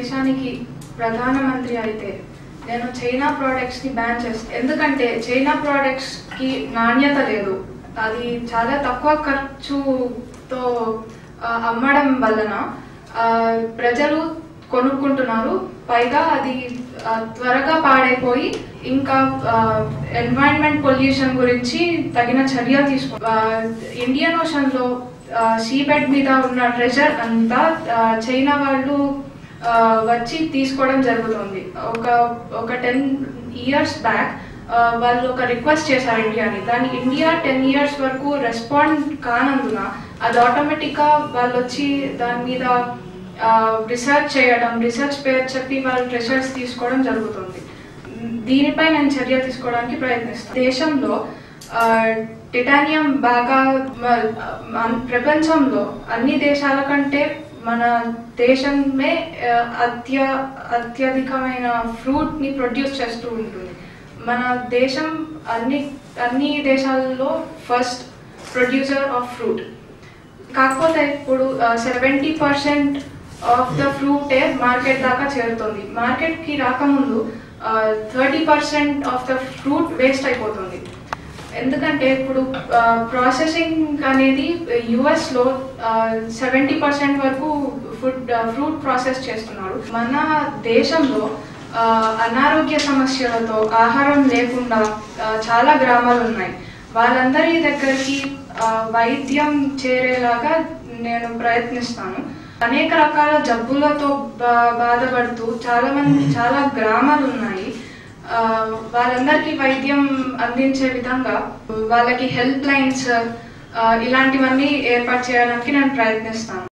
దేశానికి ప్రధానమంత్రి అయితే నేను చైనా ప్రోడక్ట్స్ ని బ్యాన్ చేస్తాను ఎందుకంటే చైనా ప్రోడక్ట్స్ కి నాణ్యత లేదు అది చాలా తక్కువ ఖర్చుతో ఆ, అమ్మడం వలన ఆ, ప్రజలు కొనుక్కుంటున్నారు పైగా అది ఆ, త్వరగా పాడైపోయి ఇంకా ఎన్వైరన్మెంట్ పొల్యూషన్ గురించి తగిన చర్య తీసుకు ఆ, ఇండియన్ ఓషన్ లో సీ బెడ్ మీద ఉన్న ట్రెజర్ అంతా ఆ, చైనా వాళ్ళు ఆ, వచ్చి తీసుకోవడం జరుగుతుంది ఒక ఒక టెన్ ఇయర్స్ బ్యాక్ వాళ్ళు ఒక రిక్వెస్ట్ చేశారు ఇండియాని దాని ఇండియా టెన్ ఇయర్స్ వరకు రెస్పాండ్ కానందున అది ఆటోమేటిక్ గా వాళ్ళు వచ్చి దాని మీద రీసెర్చ్ చేయడం రీసెర్చ్ పేరు చెప్పి వాళ్ళు ట్రెషర్స్ తీసుకోవడం జరుగుతుంది దీనిపై నేను చర్య తీసుకోవడానికి ప్రయత్నిస్తాను దేశంలో ఆ, టిటానియం బాగా మ- మన ప్రపంచంలో అన్ని దేశాల కంటే మన దేశమే ఆ, అత్య అత్యధికమైన ఫ్రూట్ ని ప్రొడ్యూస్ చేస్తూ ఉంటుంది మన దేశం అన్ని అన్ని దేశాలలో ఫస్ట్ ప్రొడ్యూసర్ ఆఫ్ ఫ్రూట్ కాకపోతే ఇప్పుడు సెవెంటీ పర్సెంట్ ఆఫ్ ద ఫ్రూటే మార్కెట్ దాకా చేరుతుంది మార్కెట్ కి రాకముందు thirty percent of the fruit waste అయిపోతుంది ఎందుకంటే ఇప్పుడు ప్రాసెసింగ్ అనేది యుఎస్ లో సెవెంటీ పర్సెంట్ వరకు ఫుడ్ ఫ్రూట్ ప్రాసెస్ చేస్తున్నారు మన దేశంలో ఆ, అనారోగ్య సమస్యలతో ఆహారం లేకుండా ఆ, చాలా గ్రామాలు ఉన్నాయి వాళ్ళందరి దగ్గరికి ఆ, వైద్యం చేరేలాగా నేను ప్రయత్నిస్తాను అనేక రకాల జబ్బులతో బా- బాధపడుతూ చాలా మంది చాలా గ్రామాలు ఉన్నాయి ఆ, వాళ్ళందరికీ వైద్యం అందించే విధంగా వాళ్ళకి హెల్ప్ లైన్స్ ఇలాంటివన్నీ ఏర్పాటు చేయడానికి నేను ప్రయత్నిస్తాను